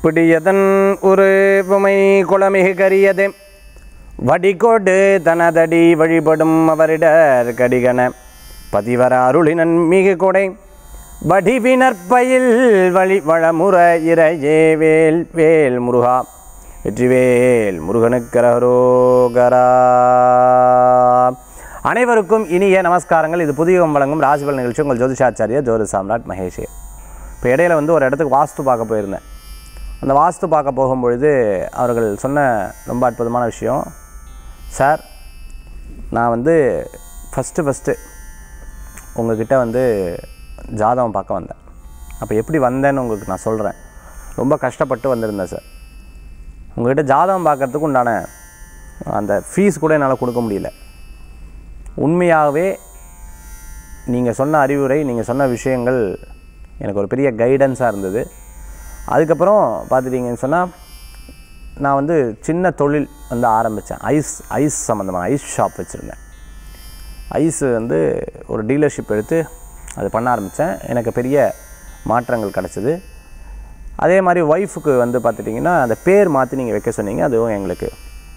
பிடியதன் ஒரு புமை குளமிகு கரியது வடிகோடு தனதடி வழிபடும் அவரிடர் கடிகன பதிவர அருளினன் மிகு கொடை வடிவினற்பயில் வழி வளமுற இறையே வேல் வேல் முருகா வெற்றிவேல் முருகனுக்கரகரோகரா அனைவருக்கும் இனிய நமஸ்காரங்கள் இது புதியகம் வழங்கும் ராசிபல் நிகழ்ச்சி உங்கள் ஜோதிஷாச்சாரியா ஜோதி சாம்ராட் மகேஷே இப்போ இடையில வந்து ஒரு இடத்துக்கு வாஸ்து பார்க்க போயிருந்தேன் அந்த வாஸ்து பார்க்க போகும்பொழுது அவர்கள் சொன்ன ரொம்ப அற்புதமான விஷயம் சார் நான் வந்து ஃபஸ்ட்டு ஃபஸ்ட்டு உங்ககிட்ட வந்து ஜாதகம் பார்க்க வந்தேன் அப்போ எப்படி வந்தேன்னு உங்களுக்கு நான் சொல்கிறேன் ரொம்ப கஷ்டப்பட்டு வந்திருந்தேன் சார் உங்ககிட்ட ஜாதகம் பார்க்கறதுக்கு உண்டான அந்த ஃபீஸ் கூட என்னால் கொடுக்க முடியல உண்மையாகவே நீங்கள் சொன்ன அறிவுரை நீங்கள் சொன்ன விஷயங்கள் எனக்கு ஒரு பெரிய கைடன்ஸாக இருந்தது அதுக்கப்புறம் பார்த்துட்டிங்கன்னு சொன்னால் நான் வந்து சின்ன தொழில் வந்து ஆரம்பித்தேன் ஐஸ் ஐஸ் சம்மந்தமான ஐஸ் ஷாப் வச்சுருந்தேன் ஐஸ் வந்து ஒரு டீலர்ஷிப் எடுத்து அது பண்ண ஆரம்பித்தேன் எனக்கு பெரிய மாற்றங்கள் கிடச்சிது அதே மாதிரி ஒய்ஃபுக்கு வந்து பார்த்துட்டிங்கன்னா அந்த பேர் மாற்றி நீங்கள் வைக்க சொன்னீங்க அதுவும் எங்களுக்கு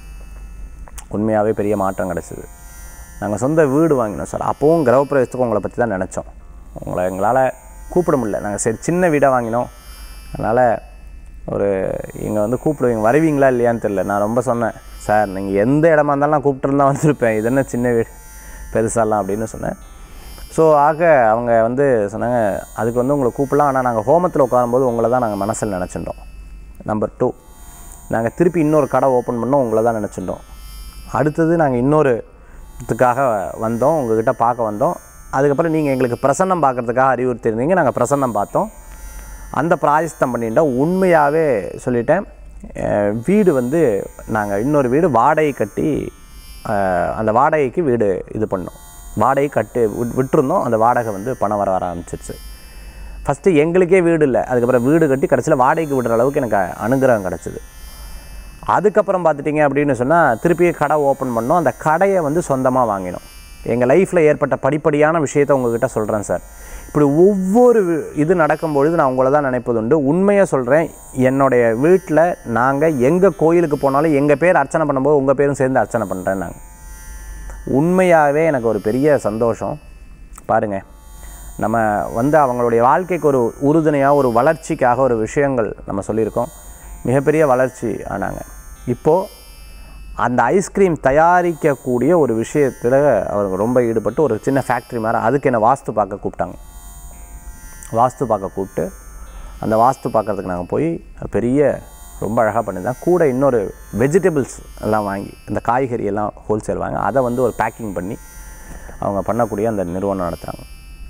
உண்மையாகவே பெரிய மாற்றம் கிடச்சிது நாங்கள் சொந்த வீடு வாங்கினோம் சார் அப்போவும் கிரகப்பிரவேசத்துக்கு உங்களை பற்றி தான் நினச்சோம் உங்களை எங்களால் கூப்பிட முடியல நாங்கள் சரி சின்ன வீடாக வாங்கினோம் அதனால் ஒரு இங்கே வந்து கூப்பிடுவீங்க வருவீங்களா இல்லையான்னு தெரில நான் ரொம்ப சொன்னேன் சார் நீங்கள் எந்த இடமா இருந்தாலும் நான் கூப்பிட்டுருந்தா வந்திருப்பேன் இது என்ன சின்ன வீடு பெருசாலாம் அப்படின்னு சொன்னேன் ஸோ ஆக அவங்க வந்து சொன்னாங்க அதுக்கு வந்து உங்களை கூப்பிடலாம் ஆனால் நாங்கள் ஹோமத்தில் உட்காரும்போது உங்களை தான் நாங்கள் மனசில் நினச்சிட்டோம் நம்பர் டூ நாங்கள் திருப்பி இன்னொரு கடை ஓப்பன் பண்ணோம் உங்களை தான் நினச்சிட்டோம் அடுத்தது நாங்கள் இன்னொரு இதுக்காக வந்தோம் உங்ககிட்ட பார்க்க வந்தோம் அதுக்கப்புறம் நீங்கள் எங்களுக்கு பிரசன்னம் பார்க்குறதுக்காக அறிவுறுத்தியிருந்தீங்க நாங்கள் பிரசன்னம் பார்த்தோம் அந்த பிராயஸ்தம் பண்ணிட்டோம் உண்மையாகவே சொல்லிட்டேன் அஹ் வீடு வந்து நாங்கள் இன்னொரு வீடு வாடகை கட்டி அஹ் அந்த வாடகைக்கு வீடு இது பண்ணோம் வாடகை கட்டு விட்- விட்டிருந்தோம் அந்த வாடகை வந்து பணம் வர வர ஆரம்பிச்சிருச்சு ஃபஸ்ட்டு எங்களுக்கே வீடு இல்லை அதுக்கப்புறம் வீடு கட்டி கடைசியில் வாடகைக்கு விடுற அளவுக்கு எனக்கு அனுகிரகம் கிடச்சிது அதுக்கப்புறம் பார்த்துட்டிங்க அப்படின்னு சொன்னால் திருப்பி கடை ஓப்பன் பண்ணோம் அந்த கடையை வந்து சொந்தமாக வாங்கினோம் எங்கள் லைஃப்பில் ஏற்பட்ட படிப்படியான விஷயத்தை உங்ககிட்ட சொல்கிறேன் சார் இப்படி ஒவ்வொரு வி- இது நடக்கும்பொழுது நான் உங்களை தான் நினைப்பது உண்டு உண்மையாக சொல்கிறேன் என்னுடைய வீட்டில் நாங்கள் எங்கள் கோயிலுக்கு போனாலும் எங்கள் பேர் அர்ச்சனை பண்ணும்போது உங்கள் பேரும் சேர்ந்து அர்ச்சனை பண்ணுறேன் நாங்கள் உண்மையாகவே எனக்கு ஒரு பெரிய சந்தோஷம் பாருங்கள் நம்ம வந்து அவங்களுடைய வாழ்க்கைக்கு ஒரு உறுதுணையாக ஒரு வளர்ச்சிக்காக ஒரு விஷயங்கள் நம்ம சொல்லியிருக்கோம் மிகப்பெரிய வளர்ச்சி ஆனாங்க இப்போது அந்த ஐஸ்கிரீம் தயாரிக்கக்கூடிய ஒரு விஷயத்தில் அவங்க ரொம்ப ஈடுபட்டு ஒரு சின்ன ஃபேக்ட்ரி மாதிரி அதுக்கு என்ன வாஸ்து பார்க்க கூப்பிட்டாங்க வாஸ்து பார்க்க கூப்பிட்டு அந்த வாஸ்து பார்க்கறதுக்கு நாங்கள் போய் பெரிய ரொம்ப அழகாக பண்ணியிருந்தேன் கூட இன்னொரு வெஜிடபிள்ஸ் எல்லாம் வாங்கி இந்த காய்கறி எல்லாம் ஹோல்சேல் வாங்கி அதை வந்து ஒரு பேக்கிங் பண்ணி அவங்க பண்ணக்கூடிய அந்த நிறுவனம் நடத்துகிறாங்க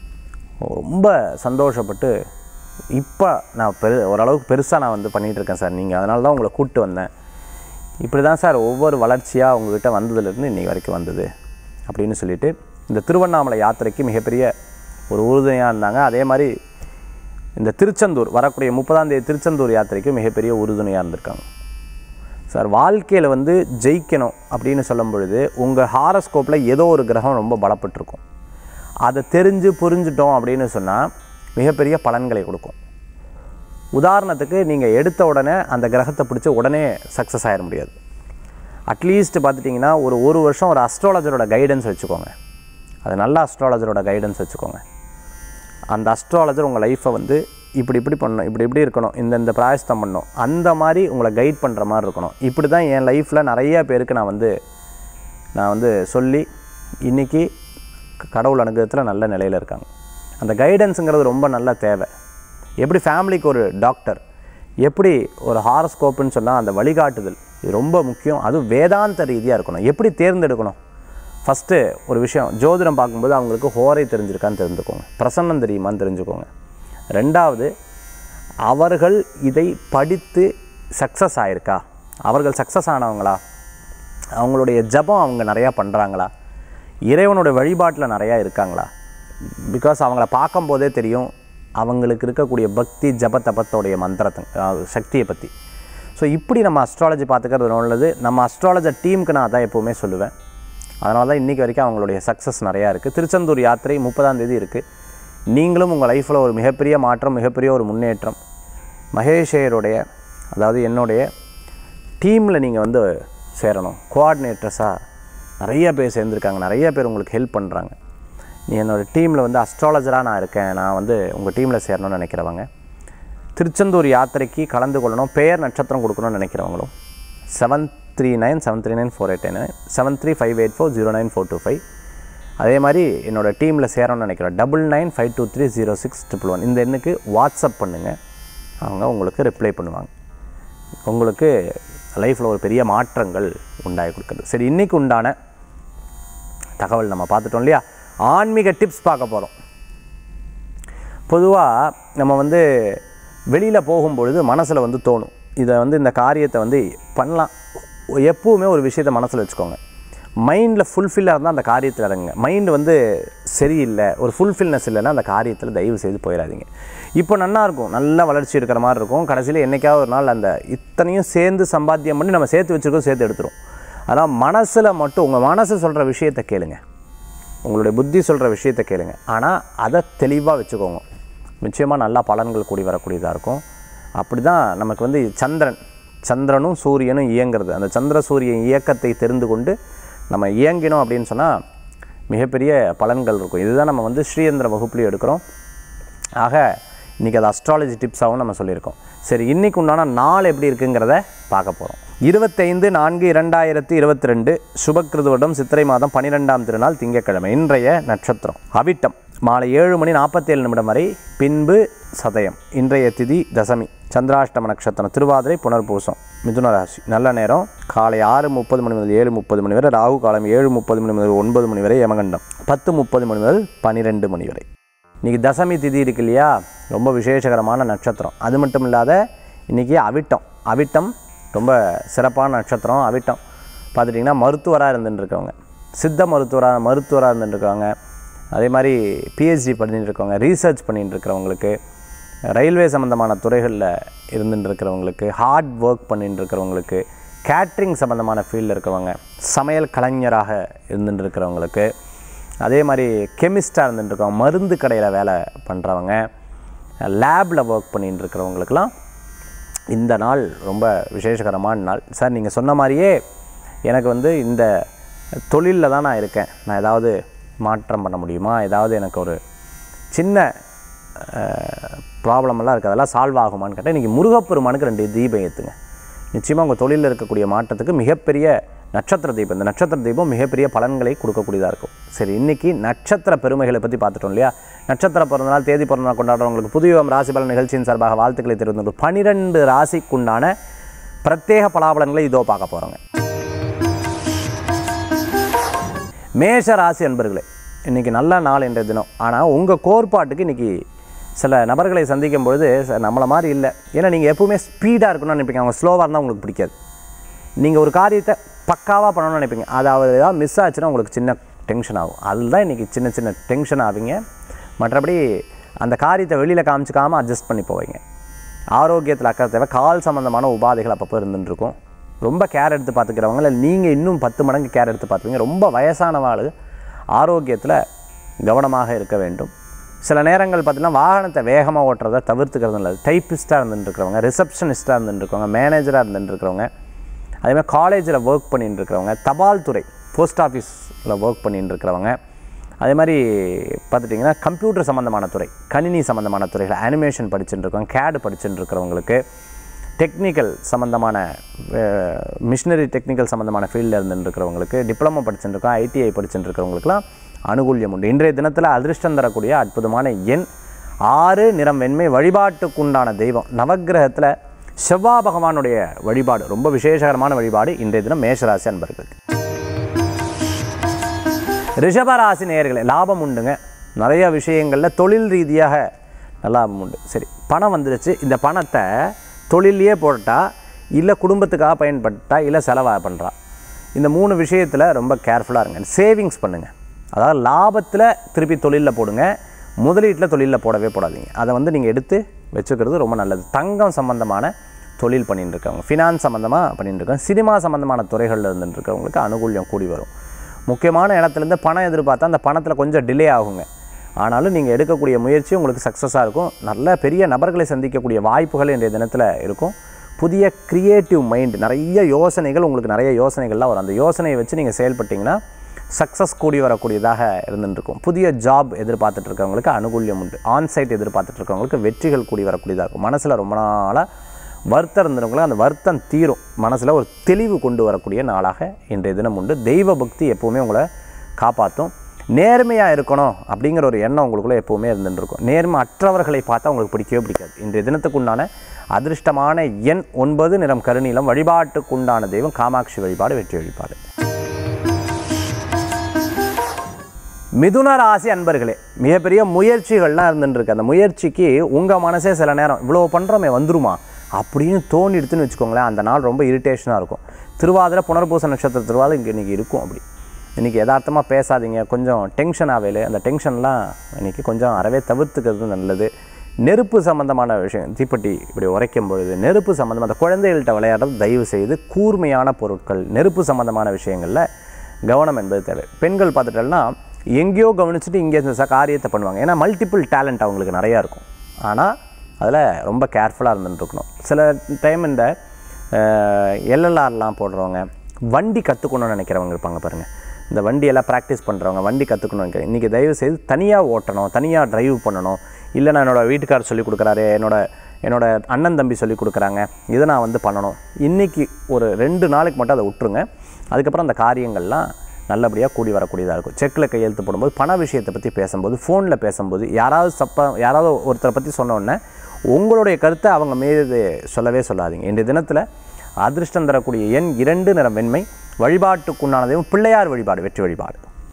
ரொம்ப சந்தோஷப்பட்டு இப்போ நான் பெரு ஓரளவுக்கு பெருசாக நான் வந்து பண்ணிகிட்டு இருக்கேன் சார் நீங்கள் அதனால தான் உங்களை கூப்பிட்டு வந்தேன் இப்படி தான் சார் ஒவ்வொரு வளர்ச்சியாக உங்ககிட்ட வந்ததுலேருந்து இன்றைக்கி வரைக்கும் வந்தது அப்படின்னு சொல்லிட்டு இந்த திருவண்ணாமலை யாத்திரைக்கு மிகப்பெரிய ஒரு உறுதுணையாக இருந்தாங்க அதே மாதிரி இந்த திருச்செந்தூர் வரக்கூடிய முப்பதாம் தேதி திருச்செந்தூர் யாத்திரைக்கு மிகப்பெரிய உறுதுணையாக இருந்திருக்காங்க சார் வாழ்க்கையில் வந்து ஜெயிக்கணும் அப்படின்னு சொல்லும் பொழுது உங்கள் ஹாரஸ்கோப்பில் ஏதோ ஒரு கிரகம் ரொம்ப பலப்பட்டிருக்கும் அதை தெரிஞ்சு புரிஞ்சுட்டோம் அப்படின்னு சொன்னால் மிகப்பெரிய பலன்களை கொடுக்கும் உதாரணத்துக்கு நீங்கள் எடுத்த உடனே அந்த கிரகத்தை பிடிச்சி உடனே சக்ஸஸ் ஆயிட முடியாது அட்லீஸ்ட் பார்த்துட்டிங்கன்னா ஒரு ஒரு வருஷம் ஒரு அஸ்ட்ராலஜரோட கைடன்ஸ் வச்சுக்கோங்க அது நல்ல அஸ்ட்ராலஜரோட கைடன்ஸ் வச்சுக்கோங்க அந்த அஸ்ட்ராலஜர் உங்கள் லைஃப்பை வந்து இப்படி இப்படி பண்ணணும் இப்படி இப்படி இருக்கணும் இந்த இந்த பிராயஸ்தம் பண்ணணும் அந்த மாதிரி உங்களை கைட் பண்ணுற மாதிரி இருக்கணும் இப்படி தான் என் லைஃப்பில் நிறைய பேருக்கு நான் வந்து நான் வந்து சொல்லி இன்றைக்கி கடவுள் அனுகிரகத்தில் நல்ல நிலையில் இருக்காங்க அந்த கைடன்ஸுங்கிறது ரொம்ப நல்ல தேவை எப்படி ஃபேமிலிக்கு ஒரு டாக்டர் எப்படி ஒரு ஹாரஸ்கோப்புன்னு சொன்னால் அந்த வழிகாட்டுதல் இது ரொம்ப முக்கியம் அதுவும் வேதாந்த ரீதியாக இருக்கணும் எப்படி தேர்ந்தெடுக்கணும் ஃபஸ்ட்டு ஒரு விஷயம் ஜோதிடம் பார்க்கும்போது அவங்களுக்கு ஹோரை தெரிஞ்சிருக்கான்னு தெரிஞ்சுக்கோங்க பிரசன்னம் தெரியுமான்னு தெரிஞ்சுக்கோங்க ரெண்டாவது அவர்கள் இதை படித்து சக்ஸஸ் ஆயிருக்கா அவர்கள் சக்ஸஸ் ஆனவங்களா அவங்களுடைய ஜபம் அவங்க நிறையா பண்ணுறாங்களா இறைவனோட வழிபாட்டில் நிறையா இருக்காங்களா பிகாஸ் அவங்கள பார்க்கும்போதே தெரியும் அவங்களுக்கு இருக்கக்கூடிய பக்தி ஜப தபத்தோடைய மந்திரத்தை அஹ், சக்தியை பற்றி ஸோ இப்படி நம்ம அஸ்ட்ராலஜி பார்த்துக்கிறது நல்லது நம்ம அஸ்ட்ராலஜர் டீமுக்கு நான் அதான் எப்போவுமே சொல்லுவேன் அதனால தான் இன்றைக்கி வரைக்கும் அவங்களுடைய சக்ஸஸ் நிறையா இருக்குது திருச்செந்தூர் யாத்திரை முப்பதாம் தேதி இருக்குது நீங்களும் உங்கள் லைஃப்பில் ஒரு மிகப்பெரிய மாற்றம் மிகப்பெரிய ஒரு முன்னேற்றம் மகேஷையருடைய அதாவது என்னுடைய டீமில் நீங்கள் வந்து சேரணும் கோஆர்டினேட்டர்ஸாக நிறைய பேர் சேர்ந்துருக்காங்க நிறைய பேர் உங்களுக்கு ஹெல்ப் பண்ணுறாங்க நீ என்னோடய டீமில் வந்து அஸ்ட்ராலஜராக நான் இருக்கேன் நான் வந்து உங்கள் டீமில் சேரணும்னு நினைக்கிறவங்க திருச்செந்தூர் யாத்திரைக்கு கலந்து கொள்ளணும் பெயர் நட்சத்திரம் கொடுக்கணும்னு நினைக்கிறவங்களும் seven three nine seven three nine four eight nine seven three five eight four zero nine four two five அதே மாதிரி என்னோடய டீமில் சேரணும்னு நினைக்கிறேன் double nine five two three zero six triple one இந்த எண்ணுக்கு வாட்ஸ்அப் பண்ணுங்கள் அவங்க உங்களுக்கு ரிப்ளை பண்ணுவாங்க உங்களுக்கு லைஃப்பில் ஒரு பெரிய மாற்றங்கள் உண்டாகி கொடுக்குறது சரி இன்றைக்கி உண்டான தகவல் நம்ம பார்த்துட்டோம் இல்லையா ஆன்மீக டிப்ஸ் பார்க்க போகிறோம் பொதுவாக நம்ம வந்து வெளியில் போகும்பொழுது மனசில் வந்து தோணும் இதை வந்து இந்த காரியத்தை வந்து பண்ணலாம் எப்பவுமே ஒரு விஷயத்தை மனசில் வச்சுக்கோங்க மைண்டில் ஃபுல்ஃபில்லாக இருந்தால் அந்த காரியத்தில் இறங்குங்க மைண்டு வந்து சரியில்லை ஒரு ஃபுல்ஃபில்னஸ் இல்லைன்னா அந்த காரியத்தில் தயவு செய்து போயிடாதீங்க இப்போ நல்லா இருக்கும் நல்ல வளர்ச்சி இருக்கிற மாதிரி இருக்கும் கடைசியில் என்றைக்காவது ஒரு நாள் அந்த இத்தனையும் சேர்ந்து சம்பாத்தியம் பண்ணி நம்ம சேர்த்து வச்சுருக்கோம் சேர்த்து எடுத்துரும் ஆனால் மனசில் மட்டும் உங்கள் மனசு சொல்கிற விஷயத்தை கேளுங்க உங்களுடைய புத்தி சொல்கிற விஷயத்தை கேளுங்க ஆனால் அதை தெளிவாக வச்சுக்கோங்க நிச்சயமாக நல்லா பலன்கள் கூடி வரக்கூடியதாக இருக்கும் அப்படி தான் நமக்கு வந்து சந்திரன் சந்திரனும் சூரியனும் இயங்குறது அந்த சந்திர சூரியன் இயக்கத்தை தெரிந்து கொண்டு நம்ம இயங்கினோம் அப்படின்னு சொன்னால் மிகப்பெரிய பலன்கள் இருக்கும் இதுதான் நம்ம வந்து ஸ்ரீயந்திர வகுப்புலையும் எடுக்கிறோம் ஆக இன்றைக்கி அது அஸ்ட்ராலஜி டிப்ஸாகவும் நம்ம சொல்லியிருக்கோம் சரி இன்றைக்கு உண்டான நாள் எப்படி இருக்குங்கிறத பார்க்க போகிறோம் இருபத்தைந்து நான்கு இரண்டாயிரத்தி இருபத்தி ரெண்டு சுபக்கிருது வருடம் சித்திரை மாதம் பன்னிரெண்டாம் திருநாள் திங்கட்கிழமை இன்றைய நட்சத்திரம் அவிட்டம் மாலை ஏழு மணி நாற்பத்தேழு நிமிடம் வரை பின்பு சதயம் இன்றைய திதி தசமி சந்திராஷ்டம நட்சத்திரம் திருவாதிரை புனர்பூசம் மிதுன ராசி நல்ல நேரம் காலை ஆறு முப்பது மணி முதல் ஏழு முப்பது மணி வரை ராகு காலம் ஏழு முப்பது மணி முதல் ஒன்பது மணி வரை யமகண்டம் பத்து முப்பது மணி முதல் பன்னிரெண்டு மணி வரை இன்றைக்கி தசமி திதி இருக்கு இல்லையா ரொம்ப விசேஷகரமான நட்சத்திரம் அது மட்டும் இல்லாத இன்றைக்கி அவிட்டம் அவிட்டம் ரொம்ப சிறப்பான நட்சத்திரம் அவிட்டம் பார்த்துட்டிங்கன்னா மருத்துவராக இருந்துட்டு இருக்கவங்க சித்த மருத்துவராக மருத்துவராக இருந்துட்டு இருக்கவங்க அதே மாதிரி பிஹெச்டி பண்ணிட்டு இருக்கவங்க ரீசர்ச் பண்ணிட்டு இருக்கிறவங்களுக்கு ரயில்வே சம்மந்தமான துறைகளில் இருந்துட்டு இருக்கிறவங்களுக்கு ஹார்ட் ஒர்க் பண்ணிட்டு இருக்கிறவங்களுக்கு கேட்ரிங் சம்மந்தமான ஃபீல்டில் இருக்கிறவங்க சமையல் கலைஞராக இருந்துட்டு இருக்கிறவங்களுக்கு அதே மாதிரி கெமிஸ்டாக இருந்துட்டு இருக்கவங்க மருந்து கடையில் வேலை பண்ணுறவங்க லேபில் ஒர்க் பண்ணிட்டு இருக்கிறவங்களுக்கெல்லாம் இந்த நாள் ரொம்ப விசேஷகரமான நாள் சார் நீங்கள் சொன்ன மாதிரியே எனக்கு வந்து இந்த தொழிலில் தான் நான் இருக்கேன் நான் ஏதாவது மாற்றம் பண்ண முடியுமா ஏதாவது எனக்கு ஒரு சின்ன ப்ராப்ளமெல்லாம் இருக்குது அதெல்லாம் சால்வ் ஆகுமான்னு கேட்டால் இன்றைக்கி முருகப்பெருமானுக்கு ரெண்டு தீபம் ஏற்றுங்க நிச்சயமாக உங்கள் தொழிலில் இருக்கக்கூடிய மாற்றத்துக்கு மிகப்பெரிய நட்சத்திர தீபம் இந்த நட்சத்திர தீபம் மிகப்பெரிய பலன்களை கொடுக்கக்கூடியதாக இருக்கும் சரி இன்றைக்கி நட்சத்திர பெருமைகளை பற்றி பார்த்துட்டோம் இல்லையா நட்சத்திர பிறந்தநாள் தேதி பிறந்தநாள் கொண்டாடுறவங்களுக்கு புதிய ராசி பலன் நிகழ்ச்சியின் சார்பாக வாழ்த்துக்களை தெரிவித்து பனிரெண்டு ராசிக்குண்டான பிரத்யேக பலாபலன்களை இதோ பார்க்க போகிறோங்க மேஷ ராசி அன்பர்களே இன்றைக்கி நல்ல நாள் என்ற தினம் ஆனால் உங்கள் கோட்பாட்டுக்கு இன்றைக்கி சில நபர்களை சந்திக்கும் பொழுது "சார், நம்மளை மாதிரி இல்லை ஏன்னா நீங்கள் எப்பவுமே ஸ்பீடாக இருக்கணும்னு நினைப்பீங்க அவங்க ஸ்லோவாக இருந்தால் உங்களுக்கு பிடிக்காது நீங்கள் ஒரு காரியத்தை பக்காவாக பண்ணணும்னு நினைப்பீங்க அதாவது ஏதாவது மிஸ் ஆச்சுன்னா உங்களுக்கு சின்ன டென்ஷன் ஆகும் அதில் தான் இன்றைக்கி சின்ன சின்ன டென்ஷன் ஆவீங்க மற்றபடி அந்த காரியத்தை வெளியில் காமிச்சிக்காமல் அட்ஜஸ்ட் பண்ணி போவீங்க ஆரோக்கியத்தில் அக்கறை தேவை கால் சம்மந்தமான உபாதைகள் அப்பப்போ இருந்துட்டு இருக்கும் ரொம்ப கேர் எடுத்து பார்த்துக்கிறவங்க இல்லை நீங்கள் இன்னும் பத்து மடங்கு கேர் எடுத்து பார்த்துப்பீங்க ரொம்ப வயசானவாள் ஆரோக்கியத்தில் கவனமாக இருக்க வேண்டும் சில நேரங்கள் பார்த்தீங்கன்னா வாகனத்தை வேகமாக ஓட்டுறதை தவிர்த்துக்கிறது நல்லது டைப்பிஸ்ட்டாக இருந்துட்டு இருக்கிறவங்க ரிசப்ஷனிஸ்ட்டாக இருந்துட்டு இருக்கிறவங்க மேனேஜராக இருந்துட்டு இருக்கிறவங்க அதேமாதிரி காலேஜில் ஒர்க் பண்ணிட்டு இருக்கிறவங்க தபால் துறை போஸ்ட் ஆஃபீஸில் ஒர்க் பண்ணிட்டு இருக்கிறவங்க அதே மாதிரி பார்த்துட்டிங்கன்னா கம்ப்யூட்டர் சம்மந்தமான துறை கணினி சம்மந்தமான துறைகள் அனிமேஷன் படிச்சுட்டு இருக்கவங்க கேடு படிச்சுட்டு இருக்கிறவங்களுக்கு டெக்னிக்கல் சம்மந்தமான மிஷினரி டெக்னிக்கல் சம்மந்தமான ஃபீல்டில் இருந்துட்டு இருக்கிறவங்களுக்கு டிப்ளமோ படிச்சுட்டு இருக்கோம் ஐடிஐ படிச்சுட்டு இருக்கிறவங்களுக்குலாம் அனுகூல்யம் உண்டு இன்றைய தினத்தில் அதிர்ஷ்டம் தரக்கூடிய அற்புதமான எண் ஆறு நிறம் வெண்மை வழிபாட்டுக்குண்டான தெய்வம் நவக்கிரகத்தில் செவ்வாய் பகவானுடைய வழிபாடு ரொம்ப விசேஷகரமான வழிபாடு இன்றைய தினம் மேஷராசி அன்பர்களுக்கு ரிஷபராசி நேயர்களே லாபம் உண்டுங்க நிறைய விஷயங்களில் தொழில் ரீதியாக லாபம் உண்டு சரி பணம் வந்துருச்சு இந்த பணத்தை தொழிலையே போட்டா இல்லை குடும்பத்துக்காக பயன்படுத்தா இல்லை செலவாக பண்ணுறா இந்த மூணு விஷயத்தில் ரொம்ப கேர்ஃபுல்லாக இருங்க சேவிங்ஸ் பண்ணுங்கள் அதாவது லாபத்தில் திருப்பி தொழிலில் போடுங்க முதலீட்டில் தொழிலில் போடவே போடாதீங்க அதை வந்து நீங்கள் எடுத்து வச்சுக்கிறது ரொம்ப நல்லது தங்கம் சம்மந்தமான தொழில் பண்ணிட்டு இருக்கவங்க ஃபினான்ஸ் சம்மந்தமாக பண்ணிட்டு இருக்கவங்க சினிமா சம்மந்தமான துறைகளில் இருந்துட்டு இருக்கவங்களுக்கு அனுகூல்யம் கூடி வரும் முக்கியமான இடத்துலேருந்து பணம் எதிர்பார்த்தா அந்த பணத்தில் கொஞ்சம் டிலே ஆகுங்க ஆனாலும் நீங்கள் எடுக்கக்கூடிய முயற்சி உங்களுக்கு சக்ஸஸாக இருக்கும் நல்ல பெரிய நபர்களை சந்திக்கக்கூடிய வாய்ப்புகள் இன்றைய தினத்தில் இருக்கும் புதிய க்ரியேட்டிவ் மைண்ட் நிறைய யோசனைகள் உங்களுக்கு நிறைய யோசனைகள்லாம் வரும் அந்த யோசனையை வச்சு நீங்கள் செயல்பட்டிங்கன்னா சக்ஸஸ் கூடி வரக்கூடியதாக இருந்துட்டு இருக்கும் புதிய ஜாப் எதிர்பார்த்துட்டு இருக்கவங்களுக்கு அனுகூல்யம் உண்டு ஆன்சைட் எதிர்பார்த்துட்டு இருக்கவங்களுக்கு வெற்றிகள் கூடி வரக்கூடியதாக இருக்கும் மனசில் ரொம்ப நாளாக வருத்தம் இருந்தவங்களுக்கு அந்த வருத்தம் தீரும் மனசில் ஒரு தெளிவு கொண்டு வரக்கூடிய நாளாக இன்றைய தினம் உண்டு தெய்வ பக்தி எப்போவுமே உங்களை காப்பாற்றும் நேர்மையாக இருக்கணும் அப்படிங்கிற ஒரு எண்ணம் உங்களுக்குள்ளே எப்போவுமே இருந்துட்டு இருக்கும் நேர்மை அற்றவர்களை பார்த்தா உங்களுக்கு பிடிக்கவே பிடிக்காது இன்றைய தினத்துக்குண்டான அதிர்ஷ்டமான எண் ஒன்பது நிறம் கருநீலம் வழிபாட்டுக்குண்டான தெய்வம் காமாட்சி வழிபாடு வெற்றி வழிபாடு மிதுன ராசி அன்பர்களே மிகப்பெரிய முயற்சிகள்லாம் இருந்துட்டு இருக்கு அந்த முயற்சிக்கு உங்கள் மனசே சில நேரம் இவ்வளோ பண்ணுறோமே வந்துருமா அப்படின்னு தோணிடுதுன்னு வச்சுக்கோங்களேன் அந்த நாள் ரொம்ப இரிட்டேஷனாக இருக்கும் திருவாதிரை புனர்பூச நட்சத்திர திருவாதிரை இங்கே இன்றைக்கி இருக்கும் அப்படி இன்றைக்கி யதார்த்தமாக பேசாதீங்க கொஞ்சம் டென்ஷன் ஆகல அந்த டென்ஷன்லாம் இன்றைக்கி கொஞ்சம் அறவே தவிர்த்துக்கிறது நல்லது நெருப்பு சம்பந்தமான விஷயம் தீப்பெட்டி இப்படி உரைக்கும் பொழுது நெருப்பு சம்பந்தமாக அந்த குழந்தைகள்கிட்ட விளையாடுறது தயவு செய்து கூர்மையான பொருட்கள் நெருப்பு சம்பந்தமான விஷயங்களில் கவனம் என்பது தேவை பெண்கள் பார்த்துட்டோம்னா எங்கேயோ கவனிச்சுட்டு இங்கே இந்த ச- காரியத்தை பண்ணுவாங்க ஏன்னா மல்டிபிள் டேலண்ட் அவங்களுக்கு நிறையா இருக்கும் ஆனால் அதில் ரொம்ப கேர்ஃபுல்லாக இருந்துட்டு இருக்கணும் சில டைம் இந்த எல்எல்ஆர்லாம் போடுறவங்க வண்டி கற்றுக்கணும்னு நினைக்கிறவங்க இருப்பாங்க பாருங்கள் இந்த வண்டியெல்லாம் ப்ராக்டிஸ் பண்ணுறவங்க வண்டி கற்றுக்கணும்னு நினைக்கிறேன் இன்றைக்கி தயவு செய்து தனியாக ஓட்டணும் தனியாக டிரைவ் பண்ணணும் இல்லை நான் என்னோடய வீட்டுக்காரர் சொல்லி கொடுக்குறாரு என்னோட என்னோட அண்ணன் தம்பி சொல்லி கொடுக்குறாங்க இதை நான் வந்து பண்ணணும் இன்றைக்கி ஒரு ரெண்டு நாளைக்கு மட்டும் அதை விட்டுருங்க அதுக்கப்புறம் அந்த காரியங்கள்லாம் நல்லபடியாக கூடி வரக்கூடியதாக இருக்கும் செக்கில் கையெழுத்து போடும்போது பண விஷயத்தை பற்றி பேசும்போது ஃபோனில் பேசும்போது யாராவது சப்பா யாராவது ஒருத்தரை பற்றி சொன்ன உடனே உங்களுடைய கருத்தை அவங்க மீது சொல்லவே சொல்லாதீங்க இன்றைய தினத்தில் அதிர்ஷ்டம் தரக்கூடிய எண் இரண்டு நிறம் வெண்மை வழிபாட்டுக்குண்டானதையும் பிள்ளையார் வழிபாடு வெற்றி வழிபாடு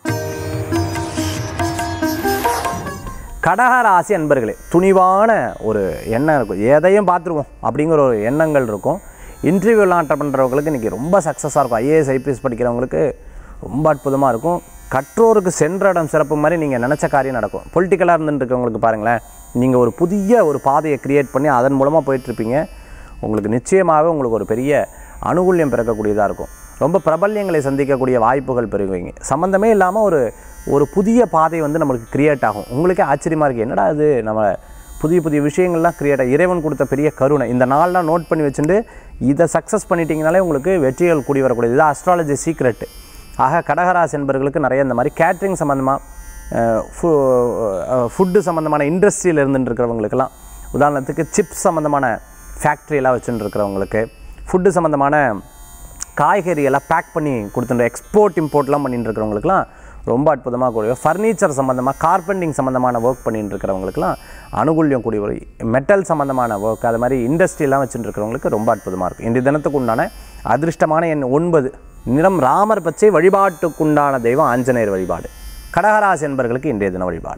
கடகராசி அன்பர்களே துணிவான ஒரு எண்ணம் இருக்கும் எதையும் பார்த்துருவோம் அப்படிங்கிற ஒரு எண்ணங்கள் இருக்கும் இன்டர்வியூலாம் அட்டன் பண்ணுறவங்களுக்கு இன்றைக்கி ரொம்ப சக்ஸஸாக இருக்கும் ஐஏஎஸ் ஐபிஎஸ் படிக்கிறவங்களுக்கு ரொம்ப அற்புதமாக இருக்கும் கற்றோருக்கு சென்ற இடம் சிறப்பு மாதிரி நீங்கள் நினச்ச காரியம் நடக்கும் பொலிட்டிக்கலாக இருந்துட்டு இருக்கவங்களுக்கு பாருங்களேன் நீங்கள் ஒரு புதிய ஒரு பாதையை கிரியேட் பண்ணி அதன் மூலமாக போயிட்டுருப்பீங்க உங்களுக்கு நிச்சயமாகவே உங்களுக்கு ஒரு பெரிய அனுகூல்யம் பிறக்கக்கூடியதாக இருக்கும் ரொம்ப பிரபல்யங்களை சந்திக்கக்கூடிய வாய்ப்புகள் பெறுவீங்க சம்மந்தமே இல்லாமல் ஒரு ஒரு புதிய பாதை வந்து நம்மளுக்கு கிரியேட் ஆகும் உங்களுக்கே ஆச்சரியமாக இருக்குது என்னடா இது நம்ம புதிய புதிய விஷயங்கள்லாம் கிரியேட் இறைவன் கொடுத்த பெரிய கருணை இந்த நாள்லாம் நோட் பண்ணி வச்சுட்டு இதை சக்ஸஸ் பண்ணிட்டீங்கனாலே உங்களுக்கு வெற்றிகள் கூடி வரக்கூடியது இது அஸ்ட்ராலஜி சீக்ரெட்டு ஆக கடகராசி என்பவர்களுக்கு நிறைய இந்த மாதிரி கேட்ரிங் சம்மந்தமாக ஃபுட்டு சம்மந்தமான இண்டஸ்ட்ரியில் இருந்துட்டு இருக்கிறவங்களுக்கெல்லாம் உதாரணத்துக்கு சிப்ஸ் சம்மந்தமான ஃபேக்ட்ரியெல்லாம் வச்சுட்டு இருக்கிறவங்களுக்கு ஃபுட்டு சம்மந்தமான காய்கறி எல்லாம் பேக் பண்ணி கொடுத்துட்டு எக்ஸ்போர்ட் இம்போர்ட்லாம் பண்ணிட்டு இருக்கிறவங்களுக்குலாம் ரொம்ப அற்புதமாக கூடிய ஃபர்னிச்சர் சம்மந்தமாக கார்பெண்டிங் சம்மந்தமான ஒர்க் பண்ணிட்டு இருக்கிறவங்களுக்குலாம் அனுகூல்யம் கூடிய ஒரு மெட்டல் சம்மந்தமான ஒர்க் அது மாதிரி இண்டஸ்ட்ரியெல்லாம் வச்சுட்டு இருக்கிறவங்களுக்கு ரொம்ப அற்புதமாக இருக்கும் இன்றைய தினத்துக்கு உண்டான அதிர்ஷ்டமான எண் ஒன்பது நிறம் ராமர் பச்சை வழிபாட்டுக்குண்டான தெய்வம் ஆஞ்சநேயர் வழிபாடு கடகராசி என்பர்களுக்கு இன்றைய தின வழிபாடு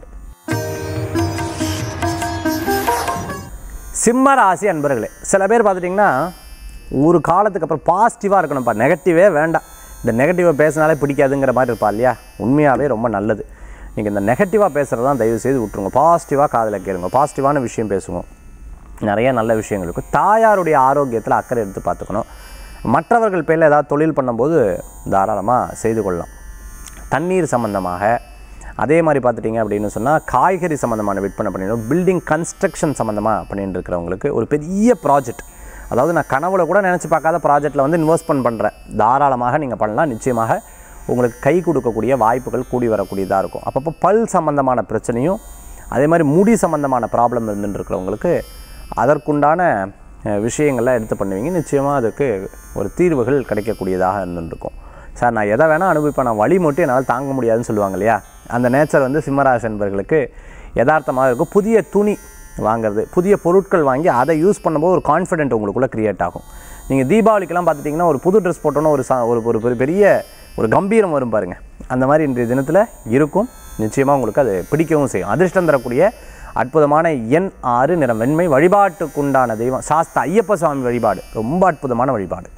சிம்ம ராசி அன்பர்களே சில பேர் பார்த்துட்டிங்கன்னா ஒரு காலத்துக்கு அப்புறம் பாசிட்டிவாக இருக்கணும்ப்பா நெகட்டிவே வேண்டாம் இந்த நெகட்டிவாக பேசினாலே பிடிக்காதுங்கிற மாதிரி இருப்பா இல்லையா உண்மையாகவே ரொம்ப நல்லது நீங்கள் இந்த நெகட்டிவாக பேசுகிறது தான் தயவு செய்து விட்டுருங்க பாசிட்டிவாக காதில் கேளுங்க பாசிட்டிவான விஷயம் பேசுங்க நிறைய நல்ல விஷயங்கள் இருக்கும் தாயாருடைய ஆரோக்கியத்தில் அக்கறை எடுத்து பார்த்துக்கணும் மற்றவர்கள் பேரில் ஏதாவது தொழில் பண்ணும்போது தாராளமாக செய்து கொள்ளலாம் தண்ணீர் சம்மந்தமாக அதே மாதிரி பார்த்துட்டிங்க அப்படின்னு சொன்னால் காய்கறி சம்மந்தமான விற்பனை பண்ணிடணும் பில்டிங் கன்ஸ்ட்ரக்ஷன் சம்மந்தமாக பண்ணிட்டு இருக்கிறவங்களுக்கு ஒரு பெரிய ப்ராஜெக்ட் அதாவது நான் கனவுல கூட நினச்சி பார்க்காத ப்ராஜெக்ட்டில் வந்து இன்வெஸ்ட்மெண்ட் பண்ணுறேன் தாராளமாக நீங்கள் பண்ணலாம் நிச்சயமாக உங்களுக்கு கை கொடுக்கக்கூடிய வாய்ப்புகள் கூடி வரக்கூடியதாக இருக்கும் அப்பப்போ பல் சம்மந்தமான பிரச்சனையும் அதே மாதிரி முடி சம்மந்தமான ப்ராப்ளம் இருந்துட்டு இருக்கிறவங்களுக்கு அதற்குண்டான அஹ், விஷயங்கள்லாம் எடுத்து பண்ணுவீங்க நிச்சயமாக அதுக்கு ஒரு தீர்வுகள் கிடைக்கக்கூடியதாக இருந்துருக்கும் சார் நான் எதை வேணால் அனுபவிப்பேன் நான் வழி மட்டும் என்னால் தாங்க முடியாதுன்னு சொல்லுவாங்க இல்லையா அந்த நேச்சர் வந்து சிம்மராசி என்பவர்களுக்கு யதார்த்தமாக இருக்கும் புதிய துணி வாங்குறது புதிய பொருட்கள் வாங்கி அதை யூஸ் பண்ணும்போது ஒரு கான்ஃபிடென்ட் உங்களுக்குள்ளே க்ரியேட் ஆகும் நீங்கள் தீபாவளிக்கெல்லாம் பார்த்துட்டிங்கன்னா ஒரு புது ட்ரெஸ் போட்டோன்னா ஒரு சா- ஒரு ஒரு பெரிய- பெரிய ஒரு கம்பீரம் வரும் பாருங்க அந்த மாதிரி இன்றைய தினத்தில் இருக்கும் நிச்சயமாக உங்களுக்கு அது பிடிக்கவும் செய்யும் அதிர்ஷ்டம் தரக்கூடிய அற்புதமான எண் ஆறு நிறம் வெண்மை வழிபாட்டுக்குண்டான தெய்வம் சாஸ்தா ஐயப்ப சுவாமி வழிபாடு ரொம்ப அற்புதமான வழிபாடு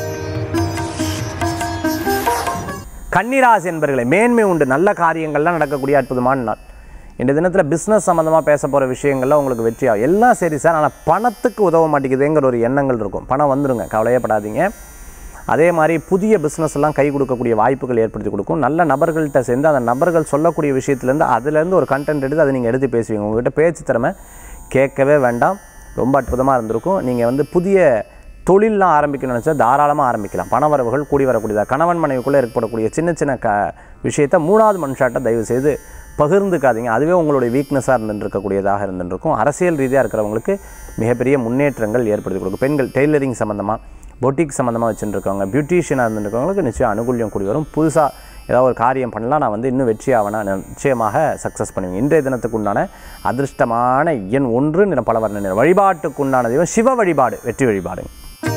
கன்னிராசி என்பர்களை மேன்மை உண்டு நல்ல காரியங்கள்லாம் நடக்கக்கூடிய அற்புதமான நாள் இந்த தினத்தில் பிஸ்னஸ் சம்மந்தமாக பேச போகிற விஷயங்கள்லாம் உங்களுக்கு வெற்றியாகும் எல்லாம் சரி சார் ஆனால் பணத்துக்கு உதவ மாட்டேங்குதுங்கிற ஒரு எண்ணங்கள் இருக்கும் பணம் வந்துருங்க கவலையே படாதீங்க அதே மாதிரி புதிய பிஸ்னஸ் எல்லாம் கை கொடுக்கக்கூடிய வாய்ப்புகள் ஏற்படுத்தி கொடுக்கும் நல்ல நபர்கள்ட்ட சேர்ந்து அந்த நபர்கள் சொல்லக்கூடிய விஷயத்துலேருந்து அதுலேருந்து ஒரு கண்டென்ட் எடுத்து அதை நீங்கள் எடுத்து பேசுவீங்க உங்கள்கிட்ட பேச்சு திறமை கேட்கவே வேண்டாம் ரொம்ப அற்புதமாக இருந்திருக்கும் நீங்கள் வந்து புதிய தொழில்லாம் ஆரம்பிக்கணும்னு நினச்சா தாராளமாக ஆரம்பிக்கலாம் பணவரவுகள் கூடி வரக்கூடியதாக கணவன் மனைவிக்குள்ளே ஏற்படக்கூடிய சின்ன சின்ன க விஷயத்தை மூணாவது மனுஷாட்ட தயவு செய்து பகிர்ந்துக்காதீங்க அதுவே உங்களுடைய வீக்னஸாக இருந்துருக்கக்கூடியதாக இருந்துருக்கும் அரசியல் ரீதியாக இருக்கிறவங்களுக்கு மிகப்பெரிய முன்னேற்றங்கள் ஏற்படுத்தி கொடுக்கும் பெண்கள் டெய்லரிங் சம்மந்தமாக பொட்டிக் சம்மந்தமாக வச்சுருக்கவங்க பியூட்டிஷியனாக இருந்துருக்கவங்களுக்கு நிச்சயம் அனுகூல்யம் கூடி வரும் புதுசாக ஏதாவது ஒரு காரியம் பண்ணலாம் நான் வந்து இன்னும் வெற்றி ஆவேனா நிச்சயமாக சக்ஸஸ் பண்ணுவேன் இன்றைய தினத்துக்கு உண்டான அதிர்ஷ்டமான எண் ஒன்று நிற பல வர்ண நிறம் வழிபாட்டுக்கு உண்டான தெய்வம் சிவ வழிபாடு வெற்றி வழிபாடுங்க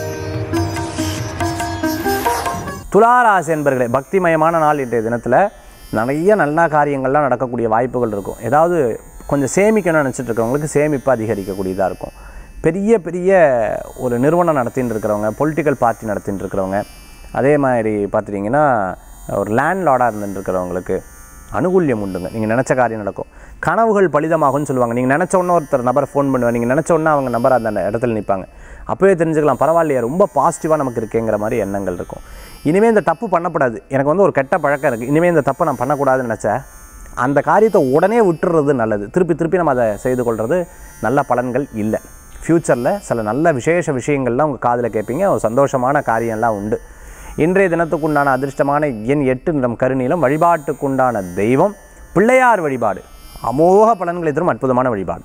துளாராசி என்பர்களே பக்திமயமான நாள் இன்றைய தினத்தில் நிறைய நல்ல காரியங்கள்லாம் நடக்கக்கூடிய வாய்ப்புகள் இருக்கும் ஏதாவது கொஞ்சம் சேமிக்கணும்னு நினச்சிட்டு இருக்கவங்களுக்கு சேமிப்பு அதிகரிக்கக்கூடியதாக இருக்கும் பெரிய பெரிய ஒரு நிறுவனம் நடத்தின்னு இருக்கிறவங்க பொலிட்டிக்கல் பார்ட்டி நடத்தின்னு இருக்கிறவங்க அதே மாதிரி பார்த்துட்டிங்கன்னா ஒரு லேண்ட் லார்டாக இருந்துட்டு இருக்கிறவங்களுக்கு அனுகூல்யம் உண்டுங்க நீங்கள் நினச்ச காரியம் நடக்கும் கனவுகள் பலிதமாகும்னு சொல்லுவாங்க நீங்கள் நினச்ச உடனே ஒருத்தர் நபரை ஃபோன் பண்ணுவாங்க நீங்கள் நினச்ச உடனே அவங்க நபர் அந்த இடத்துல நிற்பாங்க அப்போவே தெரிஞ்சுக்கலாம் பரவாயில்லையே ரொம்ப பாசிட்டிவாக நமக்கு இருக்கேங்கிற மாதிரி எண்ணங்கள் இருக்கும் இனிமேல் இந்த தப்பு பண்ணக்கூடாது எனக்கு வந்து ஒரு கெட்ட பழக்கம் இருக்குது இனிமேல் இந்த தப்பை நான் பண்ணக்கூடாதுன்னு நினச்சேன் அந்த காரியத்தை உடனே விட்டுறது நல்லது திருப்பி திருப்பி நம்ம அதை செய்து கொள்வது நல்ல பலன்கள் இல்லை ஃப்யூச்சரில் சில நல்ல விசேஷ விஷயங்கள்லாம் உங்கள் காதில் கேட்பீங்க ஒரு சந்தோஷமான காரியம்லாம் உண்டு இன்றைய தினத்துக்குண்டான அதிர்ஷ்டமான எண் எட்டு நிறம் கருநீலம் வழிபாட்டுக்குண்டான தெய்வம் பிள்ளையார் வழிபாடு அமோக பலன்களை தரும் அற்புதமான வழிபாடு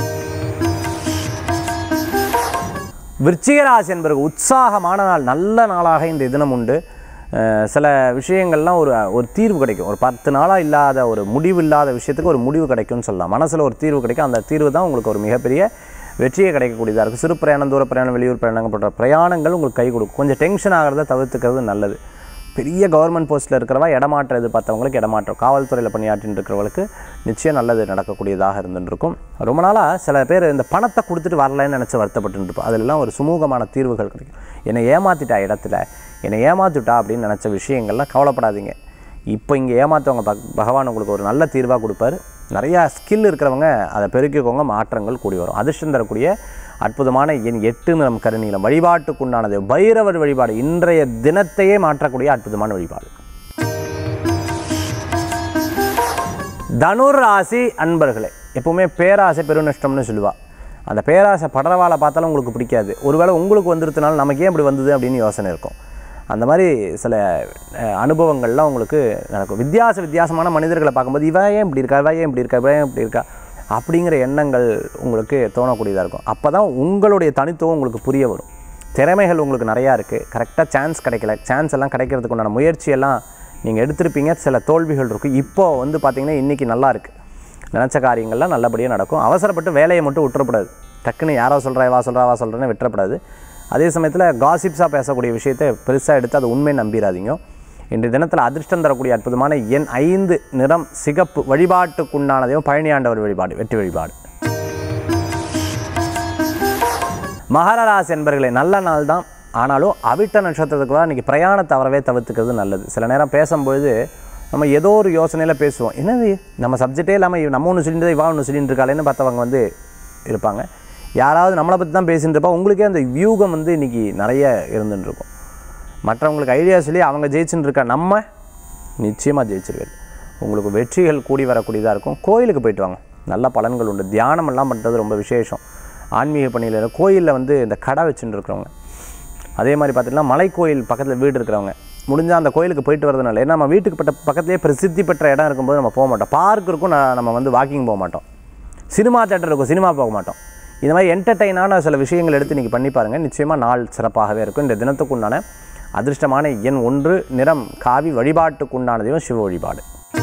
விருச்சிகராசி என்பது உற்சாகமான நாள் நல்ல நாளாக இன்றைய தினம் உண்டு அஹ் சில விஷயங்கள்லாம் ஒரு ஒரு தீர்வு கிடைக்கும் ஒரு பத்து நாளாக இல்லாத ஒரு முடிவு இல்லாத விஷயத்துக்கு ஒரு முடிவு கிடைக்கும்னு சொல்லலாம் மனசில் ஒரு தீர்வு கிடைக்கும் அந்த தீர்வு தான் உங்களுக்கு ஒரு மிகப்பெரிய வெற்றியை கிடைக்கக்கூடியதாக இருக்கும் சிறு பிரயாணம் தூர பிரயாணம் வெளியூர் பிரயாணம் போன்ற பிரயாணங்கள் உங்களுக்கு கை கொடுக்கும் கொஞ்சம் டென்ஷன் ஆகிறத தவிர்த்துக்கிறது நல்லது பெரிய கவர்மெண்ட் போஸ்ட்டில் இருக்கிறவா இடமாற்றம் எதிர்பார்த்தவங்களுக்கு இடமாற்றம் காவல்துறையில் பணியாற்றின்னு இருக்கிறவங்களுக்கு நிச்சயம் நல்லது நடக்கக்கூடியதாக இருந்துருக்கும் ரொம்ப நாளாக சில பேர் இந்த பணத்தை கொடுத்துட்டு வரலைன்னு நினச்சி வருத்தப்பட்டு இருப்போம் அதிலெல்லாம் ஒரு சுமூகமான தீர்வுகள் கிடைக்கும் என்னை ஏமாற்றிட்டா இடத்துல என்னை ஏமாற்றிட்டா அப்படின்னு நினச்ச விஷயங்கள்லாம் கவலைப்படாதீங்க இப்போ இங்கே ஏமாற்றவங்க பக் பகவான் உங்களுக்கு ஒரு நல்ல தீர்வாக கொடுப்பாரு நிறையா ஸ்கில் இருக்கிறவங்க அதை பெருக்கிக்கோங்க மாற்றங்கள் கூடி வரும் அதிர்ஷ்டம் தரக்கூடிய அற்புதமான எண் எட்டு நிறம் கருநீலம் வழிபாட்டுக்குண்டானது பைரவர் வழிபாடு இன்றைய தினத்தையே மாற்றக்கூடிய அற்புதமான வழிபாடு தனுர் ராசி அன்பர்களே எப்பவுமே பேராசை பெருநஷ்டம்னு சொல்லுவா அந்த பேராசை படரவாளை பார்த்தாலும் உங்களுக்கு பிடிக்காது ஒருவேளை உங்களுக்கு வந்துருத்தனால நமக்கு ஏன் இப்படி வந்தது அப்படின்னு யோசனை இருக்கும் அந்த மாதிரி சில அஹ், அனுபவங்கள்லாம் உங்களுக்கு நடக்கும் வித்தியாச வித்தியாசமான மனிதர்களை பார்க்கும்போது இவன் ஏன் இப்படி இருக்கா இவன் ஏன் இப்படி இருக்கா இவன் ஏன் இப்படி இருக்கா அப்படிங்கிற எண்ணங்கள் உங்களுக்கு தோணக்கூடியதாக இருக்கும் அப்போ தான் உங்களுடைய தனித்துவம் உங்களுக்கு புரிய வரும் திறமைகள் உங்களுக்கு நிறையா இருக்குது கரெக்டாக சான்ஸ் கிடைக்கல சான்ஸ் எல்லாம் கிடைக்கிறதுக்கு உண்டான முயற்சியெல்லாம் நீங்கள் எடுத்திருப்பீங்க சில தோல்விகள் இருக்கும் இப்போ வந்து பார்த்திங்கன்னா இன்றைக்கி நல்லா இருக்குது நினச்ச காரியங்கள்லாம் நல்லபடியாக நடக்கும் அவசரப்பட்டு வேலையை மட்டும் விட்டுறக்கூடாது டக்குன்னு யாரோ சொல்கிறா வா சொல்கிறா வா சொல்கிறேன்னு விட்டுறக்கூடாது அதே சமயத்தில் காசிப்ஸாக பேசக்கூடிய விஷயத்தை பெருசாக எடுத்து அது உண்மை நம்பிடாதீங்க இன்றைய தினத்தில் அதிர்ஷ்டம் தரக்கூடிய அற்புதமான எண் ஐந்து நிறம் சிகப்பு வழிபாட்டுக்குண்டானதையும் பழனியாண்டவர் வழிபாடு வெற்றி வழிபாடு மகர ராசி என்பர்களே நல்ல நாள் தான் ஆனாலும் அவிட்ட நட்சத்திரத்துக்கு தான் இன்றைக்கி பிரயாணத்தை அவரவே தவிர்த்துக்கிறது நல்லது சில நேரம் பேசும்பொழுது நம்ம ஏதோ ஒரு யோசனையில் பேசுவோம் என்னது நம்ம சப்ஜெக்டே இல்லாமல் நம்ம ஒன்று சொல்லிட்டு இவா ஒன்று சொல்லிட்டு இருக்காளேன்னு பார்த்தவங்க வந்து இருப்பாங்க யாராவது நம்மளை பற்றி தான் பேசிட்டு இருப்பா உங்களுக்கே அந்த வியூகம் வந்து இன்றைக்கி நிறைய இருந்துட்டு இருக்கும் மற்றவங்களுக்கு ஐடியா சொல்லி அவங்க ஜெயிச்சுட்டு இருக்கா நம்ம நிச்சயமாக ஜெயிச்சிருவேன் உங்களுக்கு வெற்றிகள் கூடி வரக்கூடியதாக இருக்கும் கோயிலுக்கு போயிட்டு வாங்க நல்ல பலன்கள் உண்டு தியானம் எல்லாம் பண்ணுறது ரொம்ப விசேஷம் ஆன்மீக பணியில் கோயிலில் வந்து இந்த கடை வச்சுட்டு இருக்கிறவங்க அதே மாதிரி பார்த்திங்கன்னா மலைக்கோயில் பக்கத்தில் வீடு இருக்கிறவங்க முடிஞ்சால் அந்த கோயிலுக்கு போயிட்டு வரதுனால ஏன்னா நம்ம வீட்டுக்கு பட்ட பக்கத்துலேயே பிரசித்தி பெற்ற இடம் இருக்கும்போது நம்ம போக மாட்டோம் பார்க் இருக்கும் நான் நம்ம வந்து வாக்கிங் போக மாட்டோம் சினிமா தேட்டர் இருக்கும் சினிமா போக மாட்டோம் இந்த மாதிரி என்டர்டெயினான சில விஷயங்கள் எடுத்து நீங்கள் பண்ணி பாருங்கள் நிச்சயமாக நாள் சிறப்பாகவே இருக்கும் இந்த தினத்துக்குண்டான அதிர்ஷ்டமான எண் ஒன்று நிறம் காவி வழிபாட்டுக்குண்டானதையும் சிவ வழிபாடு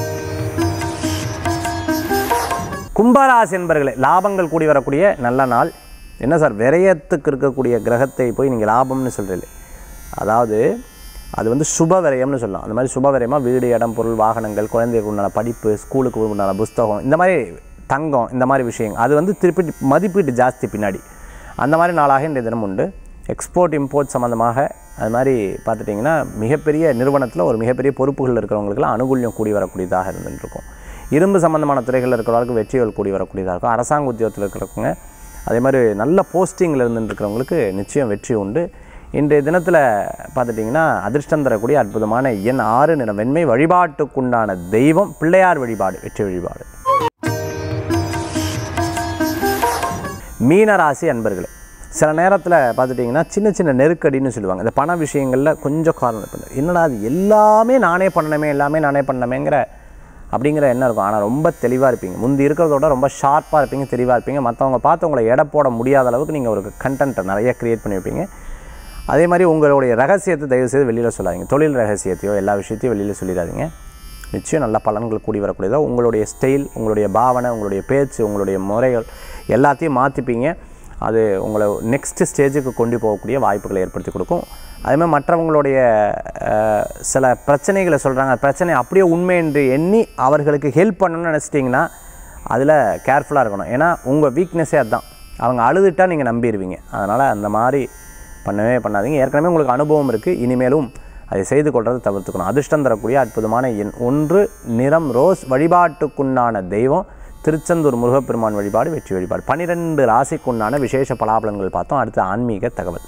கும்பராசி என்பர்களே லாபங்கள் கூடி வரக்கூடிய நல்ல நாள் என்ன சார் விரயத்துக்கு இருக்கக்கூடிய கிரகத்தை போய் நீங்கள் லாபம்னு சொல்கிறீங்க அதாவது அது வந்து சுப விரயம்னு சொல்லலாம் அந்த மாதிரி சுப விரயமாக வீடு இடம் பொருள் வாகனங்கள் குழந்தைகளுக்கு உண்டான படிப்பு ஸ்கூலுக்கு உண்டான புஸ்தகம் இந்த மாதிரி தங்கம் இந்த மாதிரி விஷயங்கள் அது வந்து திருப்பி மதிப்பீட்டு ஜாஸ்தி பின்னாடி அந்த மாதிரி நாளாக இன்றைய தினம் உண்டு எக்ஸ்போர்ட் இம்போர்ட் சம்மந்தமாக அது மாதிரி பார்த்துட்டிங்கன்னா மிகப்பெரிய நிறுவனத்தில் ஒரு மிகப்பெரிய பொறுப்புகள் இருக்கிறவங்களுக்குலாம் அனுகூல்யம் கூடி வரக்கூடியதாக இருந்துட்டு இருக்கும் இரும்பு சம்மந்தமான துறைகளில் இருக்கிறவங்களுக்கு வெற்றிகள் கூடி வரக்கூடியதாக இருக்கும் அரசாங்க உத்தியோகத்தில் இருக்கிறவங்க அதே மாதிரி நல்ல போஸ்டிங்கில் இருந்துட்டு இருக்கிறவங்களுக்கு நிச்சயம் வெற்றி உண்டு இன்றைய தினத்தில் பார்த்துட்டிங்கன்னா அதிர்ஷ்டம் தரக்கூடிய அற்புதமான எண் ஆறு நிறம் வெண்மை வழிபாட்டுக்குண்டான தெய்வம் பிள்ளையார் வழிபாடு வெற்றி வழிபாடு மீனராசி அன்பர்களே சில நேரத்தில் பார்த்துட்டிங்கன்னா சின்ன சின்ன நெருக்கடின்னு சொல்லுவாங்க இந்த பண விஷயங்களில் கொஞ்சம் காரணம் பண்ணு என்னடா அது எல்லாமே நானே பண்ணணுமே எல்லாமே நானே பண்ணணுமேங்கிற அப்படிங்கிற எண்ணம் இருக்கும் ஆனால் ரொம்ப தெளிவாக இருப்பீங்க முந்தி இருக்கிறதோட ரொம்ப ஷார்ப்பாக இருப்பீங்க தெளிவாக இருப்பீங்க மற்றவங்க பார்த்து உங்களை எடை போட முடியாத அளவுக்கு நீங்கள் ஒரு கண்டென்ட்டை நிறைய க்ரியேட் பண்ணி வைப்பீங்க அதே மாதிரி உங்களுடைய ரகசியத்தை தயவு செய்து வெளியில் சொல்லாதீங்க தொழில் ரகசியத்தையோ எல்லா விஷயத்தையும் வெளியில் சொல்லிடாதீங்க நிச்சயம் நல்ல பலன்கள் கூடி வரக்கூடியதோ உங்களுடைய ஸ்டைல் உங்களுடைய பாவனை உங்களுடைய பேச்சு உங்களுடைய முறைகள் எல்லாத்தையும் மாற்றிப்பீங்க அது உங்களை நெக்ஸ்ட் ஸ்டேஜுக்கு கொண்டு போகக்கூடிய வாய்ப்புகளை ஏற்படுத்தி கொடுக்கும் அதேமாதிரி மற்றவங்களுடைய அஹ், சில பிரச்சனைகளை சொல்கிறாங்க பிரச்சனை அப்படியே உண்மை என்று எண்ணி அவர்களுக்கு ஹெல்ப் பண்ணணும்னு நினச்சிட்டிங்கன்னா அதில் கேர்ஃபுல்லாக இருக்கணும் ஏன்னா உங்கள் வீக்னஸே அதுதான் அவங்க அழுதுட்டா நீங்கள் நம்பிடுவீங்க அதனால் அந்த மாதிரி பண்ணவே பண்ணாதீங்க ஏற்கனவே உங்களுக்கு அனுபவம் இருக்குது இனிமேலும் அதை செய்து கொள்றதை தவிர்த்துக்கணும் அதிர்ஷ்டம் தரக்கூடிய அற்புதமான எண் ஒன்று நிறம் ரோஸ் வழிபாட்டுக்குண்டான தெய்வம் திருச்செந்தூர் முருகப்பெருமான் வழிபாடு வெற்றி வழிபாடு பன்னிரெண்டு ராசிக்குண்டான விசேஷ பலாபலன்கள் பார்த்தோம் அடுத்து ஆன்மீக தகவல்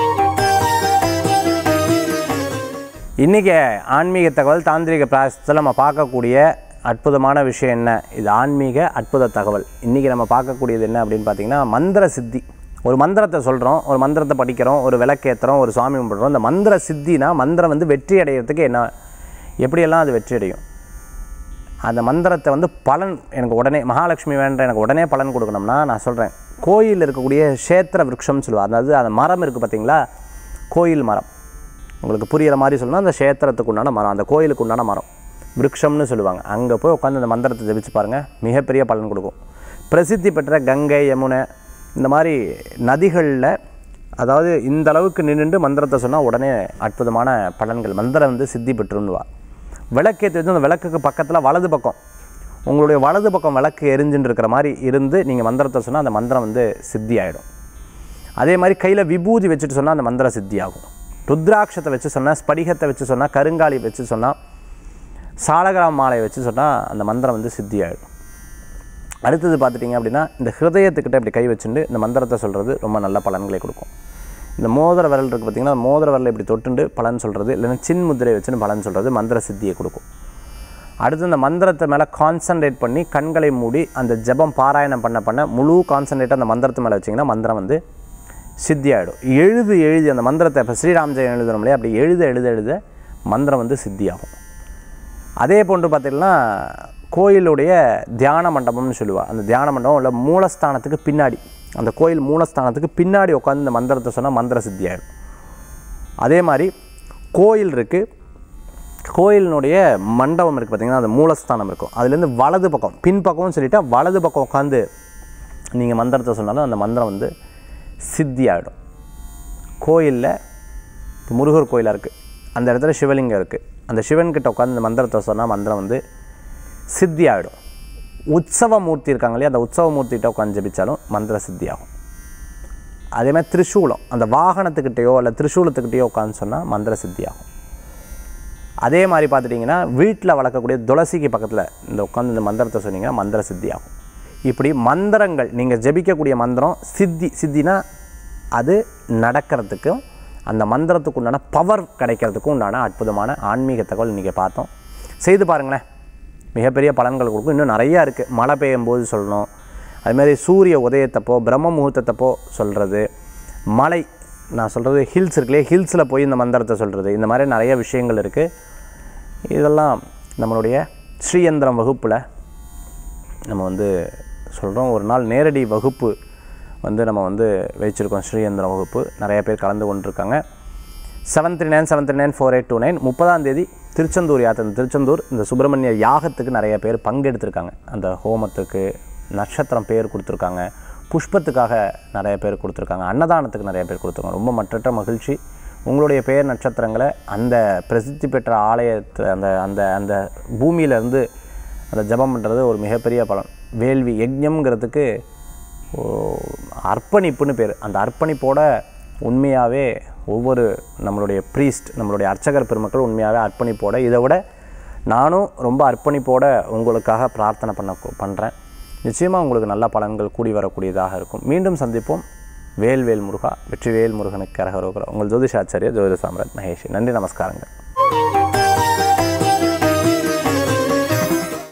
இன்றைக்கி ஆன்மீக தகவல் தாந்திரிக பிராயசத்தில் நம்ம பார்க்கக்கூடிய அற்புதமான விஷயம் என்ன இது ஆன்மீக அற்புத தகவல் இன்றைக்கி நம்ம பார்க்கக்கூடியது என்ன அப்படின்னு பார்த்தீங்கன்னா மந்திர சித்தி ஒரு மந்திரத்தை சொல்கிறோம் ஒரு மந்திரத்தை படிக்கிறோம் ஒரு விளக்கேற்றுறோம் ஒரு சுவாமி கும்பிடுறோம் இந்த மந்திர சித்தினா மந்திரம் வந்து வெற்றி அடைகிறதுக்கு என்ன எப்படியெல்லாம் அது வெற்றி அடையும் அந்த மந்திரத்தை வந்து பலன் எனக்கு உடனே மகாலட்சுமி வேண்ட எனக்கு உடனே பலன் கொடுக்கணும்னா நான் சொல்கிறேன் கோயிலில் இருக்கக்கூடிய க்ஷேத்திர விருட்சம்னு சொல்லுவாங்க அதாவது அந்த மரம் இருக்குது பார்த்தீங்களா கோயில் மரம் உங்களுக்கு புரியிற மாதிரி சொல்லணும்னா அந்த க்ஷேத்திரத்துக்கு உண்டான மரம் அந்த கோயிலுக்கு உண்டான மரம் விருட்சம்னு சொல்லுவாங்க அங்கே போய் உட்காந்து அந்த மந்திரத்தை ஜெபிச்சு பாருங்கள் மிகப்பெரிய பலன் கொடுக்கும் பிரசித்தி பெற்ற கங்கை யமுனை இந்த மாதிரி நதிகளில் அதாவது இந்த அளவுக்கு நின்றுட்டு மந்திரத்தை சொன்னால் உடனே அற்புதமான பலன்கள் மந்திரம் வந்து சித்தி பெற்றுன்னுவா விளக்கேற்றி வச்சு அந்த விளக்குக்கு பக்கத்தில் வலது பக்கம் உங்களுடைய வலது பக்கம் விளக்கு எரிஞ்சுட்டு இருக்கிற மாதிரி இருந்து நீங்கள் மந்திரத்தை சொன்னால் அந்த மந்திரம் வந்து சித்தி ஆகிடும் அதே மாதிரி கையில் விபூதி வச்சுட்டு சொன்னால் அந்த மந்திரம் சித்தி ஆகும் ருத்ராட்சத்தை வச்சு சொன்னால் ஸ்படிகத்தை வச்சு சொன்னால் கருங்காலி வச்சு சொன்னால் சாலகிராம் மாலையை வச்சு சொன்னால் அந்த மந்திரம் வந்து சித்தி ஆகிடும் அடுத்தது பார்த்துட்டிங்க அப்படின்னா இந்த ஹிருதயத்துக்கிட்ட இப்படி கை வச்சுட்டு இந்த மந்திரத்தை சொல்கிறது ரொம்ப நல்ல பலன்களை கொடுக்கும் இந்த மோதிர விரல் இருக்குது பார்த்தீங்கன்னா அந்த மோதிர விரலை இப்படி தொட்டுண்டு பலன் சொல்கிறது இல்லைன்னா சின் முத்திரை வச்சுன்னு பலன் சொல்கிறது மந்திர சித்தியை கொடுக்கும் அடுத்து இந்த மந்திரத்தை மேலே கான்சன்ட்ரேட் பண்ணி கண்களை மூடி அந்த ஜெபம் பாராயணம் பண்ண பண்ண முழு கான்சன்ட்ரேட் அந்த மந்திரத்து மேலே வச்சிங்கன்னா மந்திரம் வந்து சித்தி ஆகிடும் எழுது எழுதி அந்த மந்திரத்தை இப்போ ஸ்ரீராம் ஜெயம் எழுதுறோம் இல்லையா அப்படி எழுத எழுத எழுத மந்திரம் வந்து சித்தியாகும் அதே போன்று பார்த்தீங்கன்னா கோயிலுடைய தியான மண்டபம்னு சொல்லுவாள் அந்த தியான மண்டபம் இல்லை மூலஸ்தானத்துக்கு பின்னாடி அந்த கோயில் மூலஸ்தானத்துக்கு பின்னாடி உட்காந்து இந்த மந்திரத்தை சொன்னால் மந்திர சித்தி ஆகிடும் அதே மாதிரி கோயில் இருக்குது கோயிலினுடைய மண்டபம் இருக்குது பார்த்தீங்கன்னா அந்த மூலஸ்தானம் இருக்கும் அதுலேருந்து வலது பக்கம் பின்பக்கம்னு சொல்லிட்டா வலது பக்கம் உட்காந்து நீங்கள் மந்திரத்தை சொன்னாலும் அந்த மந்திரம் வந்து சித்தி ஆகிடும் கோயிலில் இப்போ முருகர் கோயிலாக இருக்குது அந்த இடத்துல சிவலிங்கம் இருக்குது அந்த சிவன்கிட்ட உட்காந்து இந்த மந்திரத்தை சொன்னால் மந்திரம் வந்து சித்தி ஆகிடும் உற்சவ மூர்த்தி இருக்காங்க இல்லையா அந்த உற்சவ மூர்த்திகிட்ட உட்காந்து ஜெபிச்சாலும் மந்திர சித்தி ஆகும் அதே மாதிரி திரிசூலம் அந்த வாகனத்துக்கிட்டேயோ இல்லை திரிசூலத்துக்கிட்டேயோ உட்காந்து சொன்னால் மந்திர சித்தி ஆகும் அதே மாதிரி பார்த்துட்டிங்கன்னா வீட்டில் வளர்க்கக்கூடிய துளசிக்கு பக்கத்தில் இந்த உட்காந்து இந்த மந்திரத்தை சொன்னீங்கன்னா மந்திர சித்தி ஆகும் இப்படி மந்திரங்கள் நீங்கள் ஜெபிக்கக்கூடிய மந்திரம் சித்தி சித்தினா அது நடக்கிறதுக்கும் அந்த மந்திரத்துக்கு உண்டான பவர் கிடைக்கிறதுக்கும் உண்டான அற்புதமான ஆன்மீக தகவல் இன்றைக்கி பார்த்தோம் செய்து பாருங்களேன் மிகப்பெரிய பலன்கள் கொடுக்கும் இன்னும் நிறையா இருக்குது மழை பெய்யும் போது சொல்லணும் அதுமாதிரி சூரிய உதயத்தப்போ பிரம்ம முகூர்த்தத்தப்போ சொல்கிறது மலை நான் சொல்கிறது ஹில்ஸ் இருக்குல்லையே ஹில்ஸில் போய் இந்த மந்திரத்தை சொல்கிறது இந்த மாதிரி நிறைய விஷயங்கள் இருக்குது இதெல்லாம் நம்மளுடைய ஸ்ரீயந்திரம் வகுப்பில் நம்ம வந்து சொல்கிறோம் ஒரு நாள் நேரடி வகுப்பு வந்து நம்ம வந்து வச்சுருக்கோம் ஸ்ரீயந்திரம் வகுப்பு நிறைய பேர் கலந்து கொண்டிருக்காங்க seven three nine seven three nine four eight two nine முப்பதாம் தேதி திருச்செந்தூர் யாத்திரை திருச்செந்தூர் இந்த சுப்பிரமணிய யாகத்துக்கு நிறைய பேர் பங்கெடுத்திருக்காங்க அந்த ஹோமத்துக்கு நட்சத்திரம் பேர் கொடுத்துருக்காங்க புஷ்பத்துக்காக நிறைய பேர் கொடுத்துருக்காங்க அன்னதானத்துக்கு நிறைய பேர் கொடுத்துருக்காங்க ரொம்ப மற்றற்ற மகிழ்ச்சி உங்களுடைய பெயர் நட்சத்திரங்களை அந்த பிரசித்தி பெற்ற ஆலயத்தை அந்த அந்த அந்த பூமியிலேருந்து அந்த ஜெபம் பண்ணுறது ஒரு மிகப்பெரிய பலன் வேள்வி யஜ்ஞம்ங்கிறதுக்கு ஓ, அர்ப்பணிப்புன்னு பேர் அந்த அர்ப்பணிப்போட உண்மையாகவே ஒவ்வொரு நம்மளுடைய ப்ரீஸ்ட் நம்மளுடைய அர்ச்சகர் பெருமக்கள் உண்மையாகவே அர்ப்பணிப்போட இதை விட நானும் ரொம்ப அர்ப்பணிப்போட உங்களுக்காக பிரார்த்தனை பண்ண பண்ணுறேன் நிச்சயமாக உங்களுக்கு நல்ல பலன்கள் கூடி வரக்கூடியதாக இருக்கும் மீண்டும் சந்திப்போம் வேல்வேல் முருகா வெற்றிவேல் முருகனுக்கு கரகரோகிற உங்கள் ஜோதிஷாச்சாரிய ஜோதிட சாம்ராஜ் மகேஷ் நன்றி நமஸ்காரங்கள்